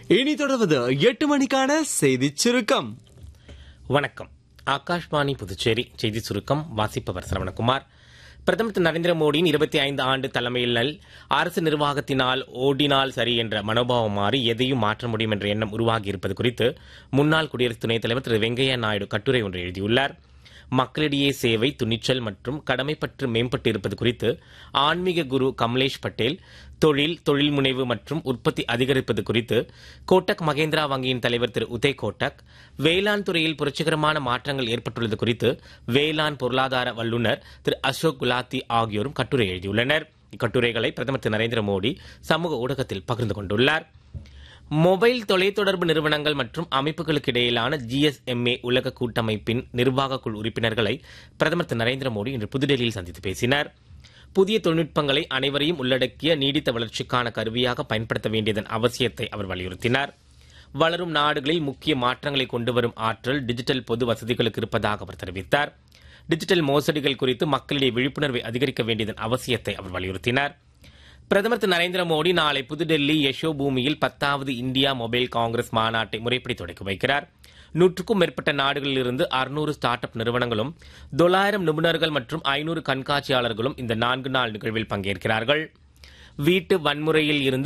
இனி தொடர்வது எட்டு மணிக்கான செய்திச் சுருக்கம் வணக்கம் ஆகாஷ்வாணி புதுச்சேரி செய்தி சுருக்கம் வாசிப்பவர் சரவணகுமார் பிரதமர் திரு நரேந்திர மோடியின் இருபத்தி ஐந்து ஆண்டு தலைமையில் அரசு நிர்வாகத்தினால் ஓடினால் சரி என்ற மனோபாவம் மாறி எதையும் மாற்ற முடியும் என்ற எண்ணம் உருவாகி இருப்பது குறித்து முன்னாள் குடியரசு துணைத் தலைவர் திரு வெங்கையா நாயுடு கட்டுரை ஒன்று எழுதியுள்ளார் மக்களிடையே சேவை துணிச்சல் மற்றும் கடமைப்பற்று மேம்பட்டு இருப்பது குறித்து ஆன்மீக குரு கமலேஷ் பட்டேல் தொழில் தொழில் முனைவு மற்றும் உற்பத்தி அதிகரிப்பது குறித்து கோட்டக் மகேந்திரா வங்கியின் தலைவர் திரு உதய் கோட்டக் வேளாண் துறையில் புரட்சிகரமான மாற்றங்கள் ஏற்பட்டுள்ளது குறித்து வேளாண் பொருளாதார வல்லுநர் திரு அசோக் குலாத்தி ஆகியோரும் கட்டுரை எழுதியுள்ளனர் இக்கட்டுரைகளை பிரதமர் திரு நரேந்திர மோடி சமூக ஊடகத்தில் பகிர்ந்து கொண்டுள்ளார் மொபைல் தொலைத்தொடர்பு நிறுவனங்கள் மற்றும் அமைப்புகளுக்கு இடையிலான ஜிஎஸ்எம்ஏ உலக கூட்டமைப்பின் நிர்வாக குழு உறுப்பினர்களை பிரதமர் திரு நரேந்திர மோடி இன்று புதுடெல்லியில் சந்தித்து பேசினார் புதிய தொழில்நுட்பங்களை அனைவரையும் உள்ளடக்கிய நீடித்த வளர்ச்சிக்கான கருவியாக பயன்படுத்த வேண்டியதன் அவசியத்தை அவர் வலியுறுத்தினார் வளரும் நாடுகளில் முக்கிய மாற்றங்களை கொண்டு வரும் ஆற்றல் டிஜிட்டல் பொது வசதிகளுக்கு இருப்பதாக அவர் தெரிவித்தார் டிஜிட்டல் மோசடிகள் குறித்து மக்களிடையே விழிப்புணர்வை அதிகரிக்க வேண்டியதன் அவசியத்தை அவர் வலியுறுத்தினார் பிரதமர் திரு நரேந்திர மோடி நாளை புதுடெல்லி யசோ பூமியில் பத்தாவது இந்தியா மொபைல் காங்கிரஸ் மாநாட்டை முறைப்படி தொடக்கி வைக்கிறார் நூற்றுக்கும் மேற்பட்ட நாடுகளிலிருந்து அறுநூறு ஸ்டார்ட் அப் நிறுவனங்களும் தொள்ளாயிரம் நிபுணர்கள் மற்றும் ஐநூறு கண்காட்சியாளர்களும் இந்த நான்கு நாள் நிகழ்வில் பங்கேற்கிறார்கள் வீட்டு வன்முறையில் இருந்து